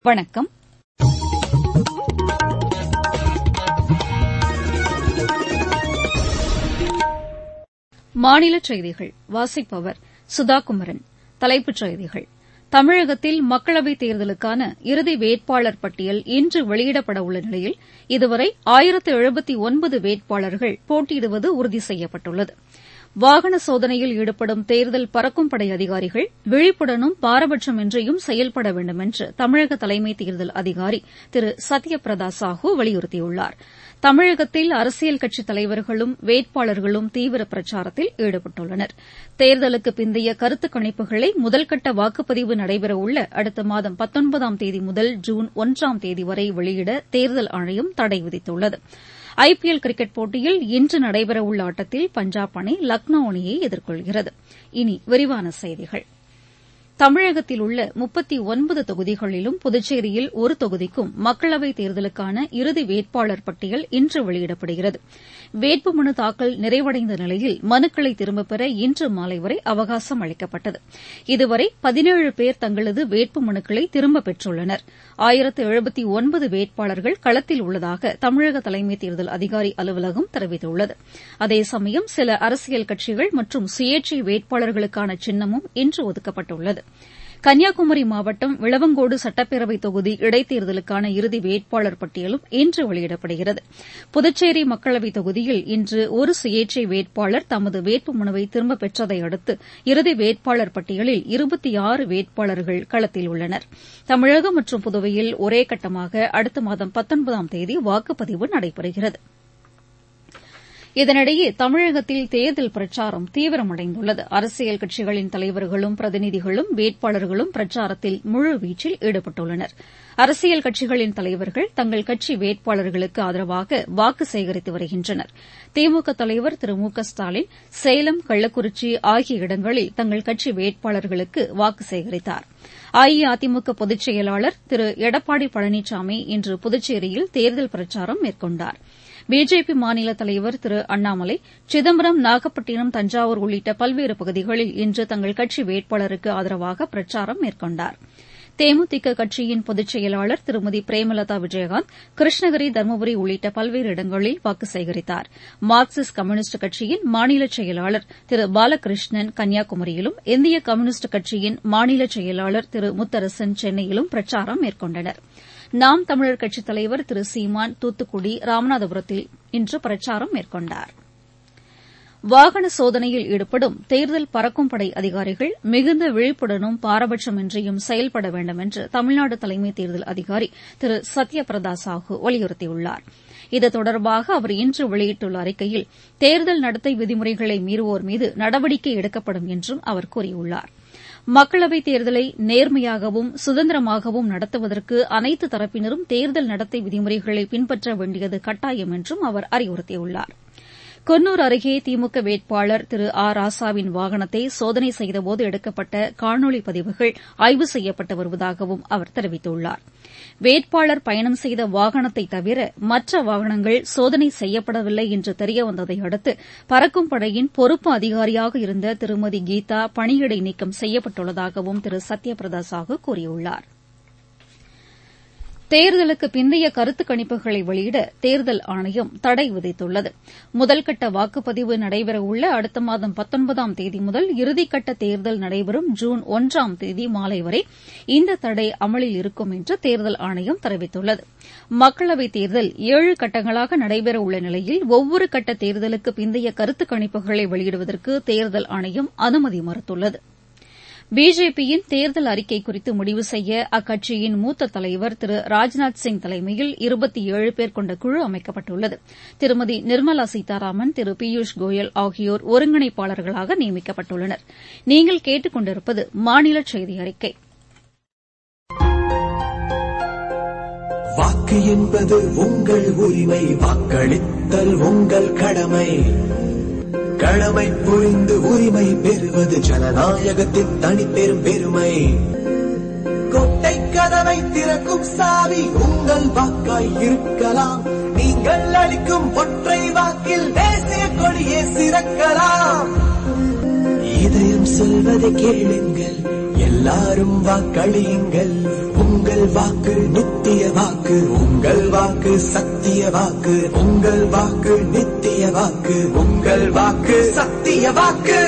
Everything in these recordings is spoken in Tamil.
வணக்கம் மாநிலச் செய்திகள் வாசிப்பவர் சுதாகுமரன் தலைப்புச் செய்திகள் தமிழகத்தில் மக்களவைத் தேர்தலுக்கான இறுதி வேட்பாளர் பட்டியல் இன்று வெளியிடப்படவுள்ள நிலையில் இதுவரை ஆயிரத்து எழுபத்தி ஒன்பது வேட்பாளர்கள் போட்டியிடுவது உறுதி செய்யப்பட்டுள்ளது வாகன சோதனையில் ஈடுபடும் தேர்தல் பறக்கும் படை அதிகாரிகள் விழிப்புடனும் பாரபட்சமின்றியும் செயல்பட வேண்டும் என்று தமிழக தலைமை தேர்தல் அதிகாரி திரு சத்யபிரதா சாஹூ வலியுறுத்தியுள்ளார் தமிழகத்தில் அரசியல் கட்சித் தலைவர்களும் வேட்பாளர்களும் தீவிர பிரச்சாரத்தில் ஈடுபட்டுள்ளனர் தேர்தலுக்கு பிந்தைய கருத்துக் கணிப்புகளை முதல்கட்ட வாக்குப்பதிவு நடைபெறவுள்ள அடுத்த மாதம் பத்தொன்பதாம் தேதி முதல் ஜூன் ஒன்றாம் தேதி வரை வெளியிட தேர்தல் ஆணையம் தடை விதித்துள்ளது ஐ பி எல் கிரிக்கெட் போட்டியில் இன்று நடைபெறவுள்ள ஆட்டத்தில் பஞ்சாப் அணி லக்னோ அணியை எதிர்கொள்கிறது இனி விரிவான செய்திகள் தமிழகத்தில் உள்ள முப்பத்தி ஒன்பது தொகுதிகளிலும் புதுச்சேரியில் ஒரு தொகுதிக்கும் மக்களவைத் தேர்தலுக்கான இறுதி வேட்பாளர் பட்டியல் இன்று வெளியிடப்படுகிறது வேட்புமனு தாக்கல் நிறைவடைந்த நிலையில் மனுக்களை திரும்பப் பெற இன்று மாலை வரை அவகாசம் அளிக்கப்பட்டது இதுவரை பதினேழு பேர் தங்களது வேட்புமனுக்களை திரும்பப் பெற்றுள்ளனர் ஆயிரத்து எழுபத்தி ஒன்பது வேட்பாளர்கள் களத்தில் உள்ளதாக தமிழக தலைமை தேர்தல் அதிகாரி அலுவலகம் தெரிவித்துள்ளது அதேசமயம் சில அரசியல் கட்சிகள் மற்றும் சுயேட்சை வேட்பாளர்களுக்கான சின்னமும் இன்று ஒதுக்கப்பட்டுள்ளது கன்னியாகுமரி மாவட்டம் விளவங்கோடு சட்டப்பேரவைத் தொகுதி இடைத்தேர்தலுக்கான இறுதி வேட்பாளர் பட்டியலும் இன்று வெளியிடப்படுகிறது புதுச்சேரி மக்களவைத் தொகுதியில் இன்று ஒரு சுயேட்சை வேட்பாளர் தமது வேட்புமனுவை திரும்பப் பெற்றதை அடுத்து இறுதி வேட்பாளர் பட்டியலில் இருபத்தி ஆறு வேட்பாளர்கள் களத்தில் உள்ளனர் தமிழகம் மற்றும் புதுவையில் ஒரே கட்டமாக அடுத்த மாதம் பத்தொன்பதாம் தேதி வாக்குப்பதிவு நடைபெறுகிறது இதனிடையே தமிழகத்தில் தேர்தல் பிரச்சாரம் தீவிரமடைந்துள்ளது அரசியல் கட்சிகளின் தலைவர்களும் பிரதிநிதிகளும் வேட்பாளர்களும் பிரச்சாரத்தில் முழுவீச்சில் ஈடுபட்டுள்ளனர் அரசியல் கட்சிகளின் தலைவர்கள் தங்கள் கட்சி வேட்பாளர்களுக்கு ஆதரவாக வாக்கு சேகரித்து வருகின்றனர் திமுக தலைவர் திரு மு க ஸ்டாலின் சேலம் கள்ளக்குறிச்சி ஆகிய இடங்களில் தங்கள் கட்சி வேட்பாளர்களுக்கு வாக்கு சேகரித்தார் அஇஅதிமுக பொதுச் செயலாளர் திரு எடப்பாடி பழனிசாமி இன்று புதுச்சேரியில் தேர்தல் பிரச்சாரம் மேற்கொண்டாா் பிஜேபி மாநில தலைவர் திரு அண்ணாமலை சிதம்பரம் நாகப்பட்டினம் தஞ்சாவூர் உள்ளிட்ட பல்வேறு பகுதிகளில் இன்று தங்கள் கட்சி வேட்பாளருக்கு ஆதரவாக பிரச்சாரம் மேற்கொண்டார் தேமுதிக கட்சியின் பொதுச் செயலாளர் திருமதி பிரேமலதா விஜயகாந்த் கிருஷ்ணகிரி தருமபுரி உள்ளிட்ட பல்வேறு இடங்களில் வாக்கு சேகரித்தார் மார்க்சிஸ்ட் கம்யூனிஸ்ட் கட்சியின் மாநில செயலாளர் திரு பாலகிருஷ்ணன் கன்னியாகுமரியிலும் இந்திய கம்யூனிஸ்ட் கட்சியின் மாநில செயலாளர் திரு முத்தரசன் சென்னையிலும் பிரச்சாரம் மேற்கொண்டனா் நாம் தமிழர் கட்சித் தலைவர் திரு சீமான் தூத்துக்குடி ராமநாதபுரத்தில் இன்று பிரச்சாரம் மேற்கொண்டார் வாகன சோதனையில் ஈடுபடும் தேர்தல் பறக்கும் படை அதிகாரிகள் மிகுந்த விழிப்புடனும் பாரபட்சமின்றியும் செயல்பட வேண்டும் என்று தமிழ்நாடு தலைமை தேர்தல் அதிகாரி திரு சத்யபிரதா சாஹூ வலியுறுத்தியுள்ளார் இது தொடர்பாக அவர் இன்று வெளியிட்டுள்ள அறிக்கையில் தேர்தல் நடத்தை விதிமுறைகளை மீறுவோர் மீது நடவடிக்கை எடுக்கப்படும் என்றும் அவர் கூறியுள்ளாா் மக்களவைத் தேர்தலை நேர்மையாகவும் சுதந்திரமாகவும் நடத்துவதற்கு அனைத்து தரப்பினரும் தேர்தல் நடத்தை விதிமுறைகளை பின்பற்ற வேண்டியது கட்டாயம் என்றும் அவர் அறிவுறுத்தியுள்ளார் குன்னூர் அருகே திமுக வேட்பாளர் திரு ஆ ராசாவின் வாகனத்தை சோதனை செய்தபோது எடுக்கப்பட்ட காணொலி பதிவுகள் ஆய்வு செய்யப்பட்டு வருவதாகவும் அவர் தெரிவித்துள்ளார் வேட்பாளர் பயணம் செய்த வாகனத்தை தவிர மற்ற வாகனங்கள் சோதனை செய்யப்படவில்லை என்று தெரியவந்ததை அடுத்து பறக்கும் படையின் பொறுப்பு அதிகாரியாக இருந்த திருமதி கீதா பணியிடை நீக்கம் செய்யப்பட்டுள்ளதாகவும் திரு சத்யபிரதா சாஹூ கூறியுள்ளாா் தேர்தலுக்கு பிந்தைய கருத்து கணிப்புகளை வெளியிட தேர்தல் ஆணையம் தடை விதித்துள்ளது முதல்கட்ட வாக்குப்பதிவு நடைபெறவுள்ள அடுத்த மாதம் பத்தொன்பதாம் தேதி முதல் இறுதிக்கட்ட தேர்தல் நடைபெறும் ஜூன் ஒன்றாம் தேதி மாலை வரை இந்த தடை அமலில் இருக்கும் என்று தேர்தல் ஆணையம் தெரிவித்துள்ளது மக்களவைத் தேர்தல் ஏழு கட்டங்களாக நடைபெறவுள்ள நிலையில் ஒவ்வொரு கட்ட தேர்தலுக்கு பிந்தைய கருத்து கணிப்புகளை வெளியிடுவதற்கு தேர்தல் ஆணையம் அனுமதி மறுத்துள்ளது பிஜேபியின் தேர்தல் அறிக்கை குறித்து முடிவு செய்ய அக்கட்சியின் மூத்த தலைவர் திரு ராஜ்நாத் சிங் தலைமையில் இருபத்தி ஏழு பேர் கொண்ட குழு அமைக்கப்பட்டுள்ளது திருமதி நிர்மலா சீதாராமன் திரு பியூஷ் கோயல் ஆகியோர் ஒருங்கிணைப்பாளர்களாக நியமிக்கப்பட்டுள்ளனர் நீங்கள் கேட்டுக் கொண்டிருப்பது மாநில செய்தி அறிக்கை வாக்கு என்பது உங்கள் உரிமை வாக்களித்தல் உங்கள் கடமை கடமை புரிந்து உரிமை பெறுவது ஜனநாயகத்தின் தனிப்பெரும் பெருமை கொட்டை கதவை திறக்கும் சாவி உங்கள் வாக்காய் இருக்கலாம் நீங்கள் அளிக்கும் ஒற்றை வாக்கில் தேசிய கொடியே சிறக்கலாம் இதயம் சொல்வதை கேளுங்கள் எல்லாரும் வாக்களியுங்கள் உங்கள் வாக்கு நித்திய வாக்கு உங்கள் வாக்கு சத்திய வாக்கு உங்கள் வாக்கு நித்திய வாக்கு உங்கள் வாக்கு சத்திய வாக்கு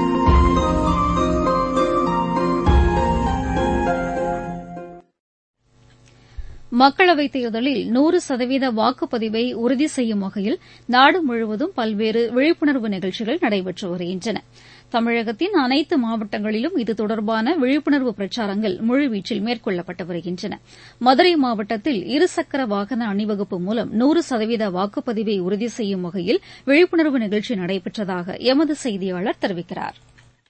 மக்களவைத் தேர்தலில் நூறு சதவீத வாக்குப்பதிவை உறுதி செய்யும் வகையில் நாடு முழுவதும் பல்வேறு விழிப்புணர்வு நிகழ்ச்சிகள் நடைபெற்று வருகின்றன தமிழகத்தின் அனைத்து மாவட்டங்களிலும் இது தொடர்பான விழிப்புணர்வு பிரச்சாரங்கள் முழுவீச்சில் மேற்கொள்ளப்பட்டு வருகின்றன மதுரை மாவட்டத்தில் இருசக்கர வாகன அணிவகுப்பு மூலம் நூறு சதவீத வாக்குப்பதிவை உறுதி செய்யும் வகையில் விழிப்புணர்வு நிகழ்ச்சி நடைபெற்றதாக எமது செய்தியாளர் தெரிவிக்கிறார்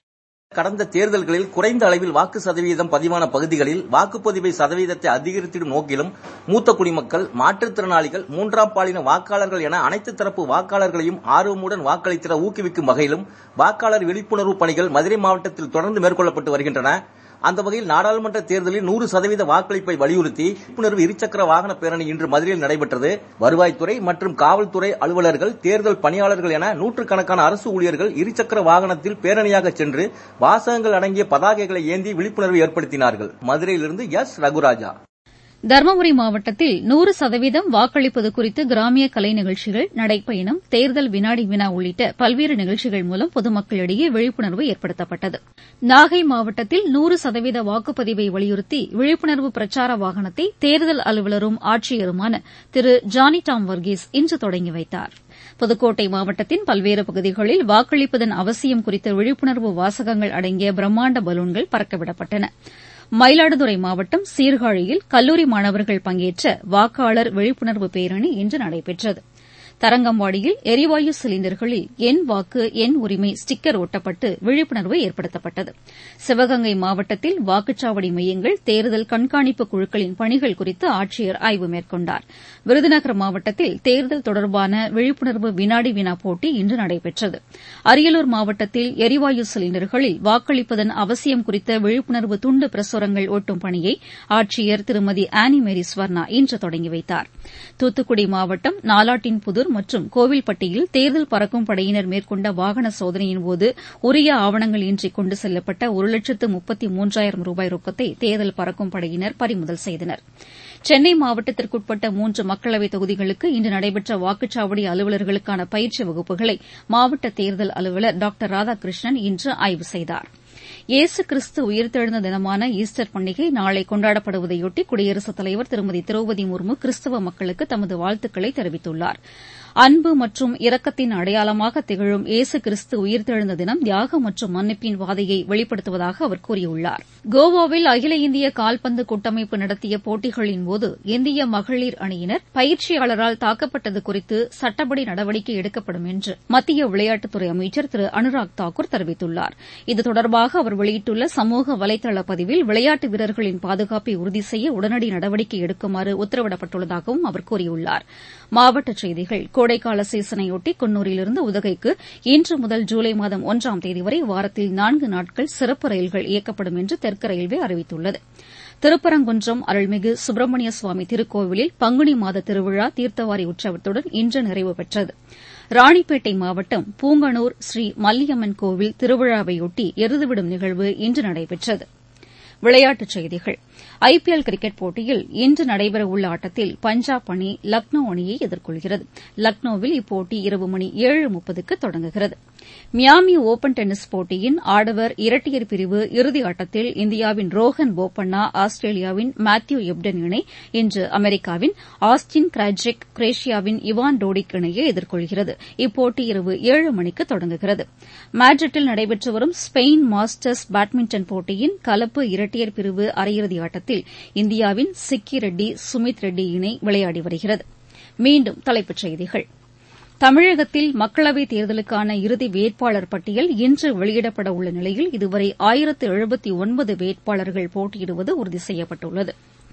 கடந்த தேர்தல்களில் குறைந்த அளவில் வாக்கு சதவீதம் பதிவான பகுதிகளில் வாக்குப்பதிவை சதவீதத்தை அதிகரித்திடும் நோக்கிலும் மூத்த குடிமக்கள் மாற்றுத்திறனாளிகள் மூன்றாம் பாலின வாக்காளர்கள் என அனைத்து தரப்பு வாக்காளர்களையும் ஆர்வமுடன் வாக்களித்திட ஊக்குவிக்கும் வகையிலும் வாக்காளர் விழிப்புணர்வு பணிகள் மதுரை மாவட்டத்தில் தொடர்ந்து மேற்கொள்ளப்பட்டு வருகின்றன அந்த வகையில் நாடாளுமன்ற தேர்தலில் நூறு சதவீத வாக்களிப்பை வலியுறுத்தி விழிப்புணர்வு இருசக்கர வாகன பேரணி இன்று மதுரையில் நடைபெற்றது வருவாய்த்துறை மற்றும் காவல்துறை அலுவலர்கள் தேர்தல் பணியாளர்கள் என நூற்றுக்கணக்கான அரசு ஊழியர்கள் இருசக்கர வாகனத்தில் பேரணியாக சென்று வாசகங்கள் அடங்கிய பதாகைகளை ஏந்தி விழிப்புணர்வு ஏற்படுத்தினார்கள் மதுரையிலிருந்து எஸ் ரகுராஜா தருமபுரி மாவட்டத்தில் நூறு சதவீதம் வாக்களிப்பது குறித்து கிராமிய கலை நிகழ்ச்சிகள் நடைப்பயணம் தேர்தல் வினாடி வினா உள்ளிட்ட பல்வேறு நிகழ்ச்சிகள் மூலம் பொதுமக்களிடையே விழிப்புணர்வு ஏற்படுத்தப்பட்டது நாகை மாவட்டத்தில் நூறு சதவீத வாக்குப்பதிவை வலியுறுத்தி விழிப்புணர்வு பிரச்சார வாகனத்தை தேர்தல் அலுவலரும் ஆட்சியருமான திரு ஜானி டாம் வர்கீஸ் இன்று தொடங்கி வைத்தார் புதுக்கோட்டை மாவட்டத்தின் பல்வேறு பகுதிகளில் வாக்களிப்பதன் அவசியம் குறித்த விழிப்புணர்வு வாசகங்கள் அடங்கிய பிரம்மாண்ட பலூன்கள் பறக்கவிடப்பட்டன மயிலாடுதுறை மாவட்டம் சீர்காழியில் கல்லூரி மாணவர்கள் பங்கேற்ற வாக்காளர் விழிப்புணர்வு பேரணி இன்று நடைபெற்றது தரங்கம்பாடியில் எரிவாயு சிலிண்டர்களில் என் வாக்கு என் உரிமை ஸ்டிக்கர் ஒட்டப்பட்டு விழிப்புணர்வு ஏற்படுத்தப்பட்டது சிவகங்கை மாவட்டத்தில் வாக்குச்சாவடி மையங்கள் தேர்தல் கண்காணிப்பு குழுக்களின் பணிகள் குறித்து ஆட்சியர் ஆய்வு மேற்கொண்டார் விருதுநகர் மாவட்டத்தில் தேர்தல் தொடர்பான விழிப்புணர்வு வினாடி வினா போட்டி இன்று நடைபெற்றது அரியலூர் மாவட்டத்தில் எரிவாயு சிலிண்டர்களில் வாக்களிப்பதன் அவசியம் குறித்த விழிப்புணர்வு துண்டு பிரசுரங்கள் ஒட்டும் பணியை ஆட்சியர் திருமதி ஆனி மேரி ஸ்வர்ணா இன்று தொடங்கி வைத்தார் தூத்துக்குடி மாவட்டம் நாலாட்டின்புதூர் மற்றும் கோவில்பட்டியில் தேர்தல் பறக்கும் படையினர் மேற்கொண்ட வாகன சோதனையின்போது உரிய ஆவணங்கள் இன்றி கொண்டு செல்லப்பட்ட ஒரு லட்சத்து முப்பத்தி மூன்றாயிரம் ரூபாய் ரொக்கத்தை தேர்தல் பறக்கும் படையினர் பறிமுதல் செய்தனர் சென்னை மாவட்டத்திற்குட்பட்ட மூன்று மக்களவைத் தொகுதிகளுக்கு இன்று நடைபெற்ற வாக்குச்சாவடி அலுவலர்களுக்கான பயிற்சி வகுப்புகளை மாவட்ட தேர்தல் அலுவலர் டாக்டர் ராதாகிருஷ்ணன் இன்று ஆய்வு செய்தார் இயேசு கிறிஸ்து உயிர்த்தெழுந்த தினமான ஈஸ்டர் பண்டிகை நாளை கொண்டாடப்படுவதையொட்டி குடியரசுத் தலைவர் திருமதி திரௌபதி முர்மு கிறிஸ்தவ மக்களுக்கு தமது வாழ்த்துக்களை தெரிவித்துள்ளார் அன்பு மற்றும் இரக்கத்தின் அடையாளமாக திகழும் இயேசு கிறிஸ்து உயிர்த்தெழுந்த தினம் தியாகம் மற்றும் மன்னிப்பின் வாதையை வெளிப்படுத்துவதாக அவர் கூறியுள்ளார் கோவாவில் அகில இந்திய கால்பந்து கூட்டமைப்பு நடத்திய போட்டிகளின்போது இந்திய மகளிர் அணியினர் பயிற்சியாளரால் தாக்கப்பட்டது குறித்து சட்டப்படி நடவடிக்கை எடுக்கப்படும் என்று மத்திய விளையாட்டுத்துறை அமைச்சர் திரு அனுராக் தாக்கூர் தெரிவித்துள்ளார் இது தொடர்பாக அவர் வெளியிட்டுள்ள சமூக வலைதள பதிவில் விளையாட்டு வீரர்களின் பாதுகாப்பை உறுதி செய்ய உடனடி நடவடிக்கை எடுக்குமாறு உத்தரவிடப்பட்டுள்ளதாகவும் அவர் கூறியுள்ளார் மாவட்டச் செய்திகள் கோடைக்கால சீசனையொட்டி குன்னூரிலிருந்து உதகைக்கு இன்று முதல் ஜூலை மாதம் ஒன்றாம் தேதி வரை வாரத்தில் நான்கு நாட்கள் சிறப்பு ரயில்கள் இயக்கப்படும் என்று தெற்கு ரயில்வே அறிவித்துள்ளது திருப்பரங்குன்றம் அருள்மிகு சுப்பிரமணிய சுவாமி திருக்கோவிலில் பங்குனி மாத திருவிழா தீர்த்தவாரி உற்சவத்துடன் இன்று நிறைவு பெற்றது ராணிப்பேட்டை மாவட்டம் பூங்கனூர் ஸ்ரீ மல்லியம்மன் கோவில் திருவிழாவையொட்டி எருதுவிடும் நிகழ்வு இன்று நடைபெற்றது விளையாட்டுச் செய்திகள் ஐபிஎல் கிரிக்கெட் போட்டியில் இன்று நடைபெறவுள்ள ஆட்டத்தில் பஞ்சாப் அணி லக்னோ அணியை எதிர்கொள்கிறது லக்னோவில் இப்போட்டி இரவு மணி ஏழு முப்பதுக்கு தொடங்குகிறது மியாமி ஒபன் டென்னிஸ் போட்டியின் ஆடவர் இரட்டையர் பிரிவு இறுதி ஆட்டத்தில் இந்தியாவின் ரோஹன் போபண்ணா ஆஸ்திரேலியாவின் மேத்யூ எப்டன் இணை இன்று அமெரிக்காவின் ஆஸ்டின் கிராஜெக் குரேஷியாவின் இவான் டோடிக் இணையை எதிர்கொள்கிறது இப்போட்டி இரவு ஏழு மணிக்கு தொடங்குகிறது மேட்ரிட்டில் நடைபெற்று வரும் ஸ்பெயின் மாஸ்டர்ஸ் பேட்மிண்டன் போட்டியின் கலப்பு இரட்டையர் பிரிவு அரையிறுதி ஆட்டத்தில் இந்தியாவின் சிக்கி ரெட்டி சுமித் ரெட்டி இணை விளையாடி வருகிறது மீண்டும் தலைப்புச் செய்திகள் தமிழகத்தில் மக்களவைத் தேர்தலுக்கான இறுதி வேட்பாளர் பட்டியல் இன்று வெளியிடப்பட உள்ள நிலையில் இதுவரை ஆயிரத்து எழுபத்தி ஒன்பது வேட்பாளர்கள் போட்டியிடுவது உறுதி செய்யப்பட்டுள்ளது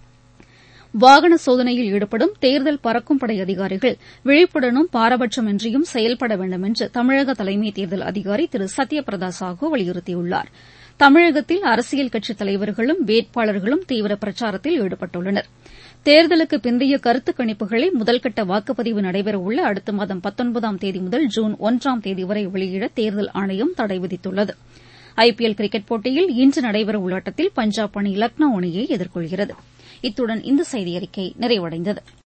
வாகன சோதனையில் ஈடுபடும் தேர்தல் பறக்கும் படை அதிகாரிகள் விழிப்புடனும் பாரபட்சமின்றியும் செயல்பட வேண்டும் என்று தமிழக தலைமை தேர்தல் அதிகாரி திரு சத்யபிரதா சாஹூ வலியுறுத்தியுள்ளார் தமிழகத்தில் அரசியல் கட்சித் தலைவர்களும் வேட்பாளர்களும் தீவிர பிரச்சாரத்தில் ஈடுபட்டுள்ளனர் தேர்தலுக்கு பிந்தைய கருத்து கணிப்புகளை முதல்கட்ட வாக்குப்பதிவு நடைபெறவுள்ள அடுத்த மாதம் பத்தொன்பதாம் தேதி முதல் ஜூன் ஒன்றாம் தேதி வரை வெளியிட தேர்தல் ஆணையம் தடை விதித்துள்ளது ஐபிஎல் கிரிக்கெட் போட்டியில் இன்று நடைபெறவுள்ள ஆட்டத்தில் பஞ்சாப் அணி லக்னோ அணியை எதிர்கொள்கிறது இத்துடன் இந்த செய்தியறிக்கை நிறைவடைந்தது